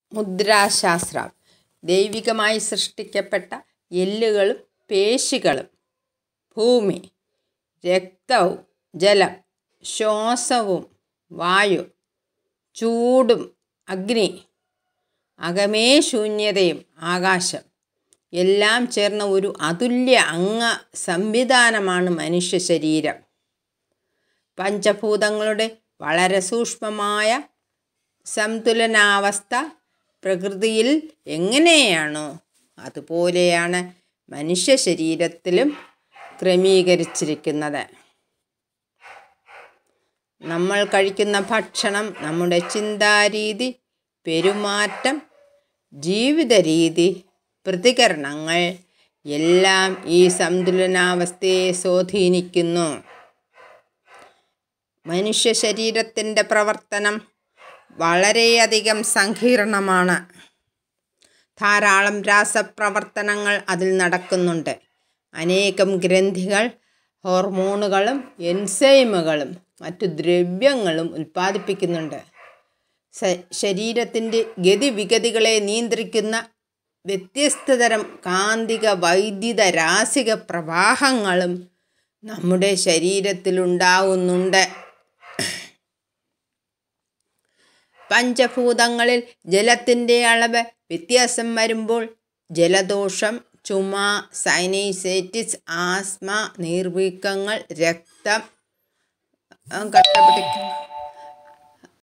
മുദ്രാശാസ്ത്രം ദൈവികമായി സൃഷ്ടിക്കപ്പെട്ട എല്ലുകളും പേശികളും ഭൂമി രക്തവും ജലം ശ്വാസവും വായു ചൂടും അഗ്നി അകമേ ശൂന്യതയും ആകാശം എല്ലാം ചേർന്ന ഒരു അതുല്യ അംഗ സംവിധാനമാണ് മനുഷ്യ ശരീരം പഞ്ചഭൂതങ്ങളുടെ വളരെ സൂക്ഷ്മമായ സംതുലനാവസ്ഥ പ്രകൃതിയിൽ എങ്ങനെയാണോ അതുപോലെയാണ് മനുഷ്യ ശരീരത്തിലും ക്രമീകരിച്ചിരിക്കുന്നത് നമ്മൾ കഴിക്കുന്ന ഭക്ഷണം നമ്മുടെ ചിന്താരീതി പെരുമാറ്റം ജീവിത രീതി പ്രതികരണങ്ങൾ എല്ലാം ഈ സന്തുലനാവസ്ഥയെ സ്വാധീനിക്കുന്നു മനുഷ്യ ശരീരത്തിൻ്റെ പ്രവർത്തനം വളരെയധികം സങ്കീർണമാണ് ധാരാളം രാസപ്രവർത്തനങ്ങൾ അതിൽ നടക്കുന്നുണ്ട് അനേകം ഗ്രന്ഥികൾ ഹോർമോണുകളും എൻസൈമുകളും മറ്റു ദ്രവ്യങ്ങളും ഉൽപ്പാദിപ്പിക്കുന്നുണ്ട് ശരീരത്തിൻ്റെ ഗതിവിഗതികളെ നിയന്ത്രിക്കുന്ന വ്യത്യസ്ത തരം കാന്തിക വൈദ്യുത രാസിക പ്രവാഹങ്ങളും നമ്മുടെ ശരീരത്തിലുണ്ടാവുന്നുണ്ട് പഞ്ചഭൂതങ്ങളിൽ ജലത്തിൻ്റെ അളവ് വ്യത്യാസം വരുമ്പോൾ ജലദോഷം ചുമ സൈനൈസൈറ്റിസ് ആസ്മ നീർവീക്കങ്ങൾ രക്തം കട്ടപിടിക്കുന്നു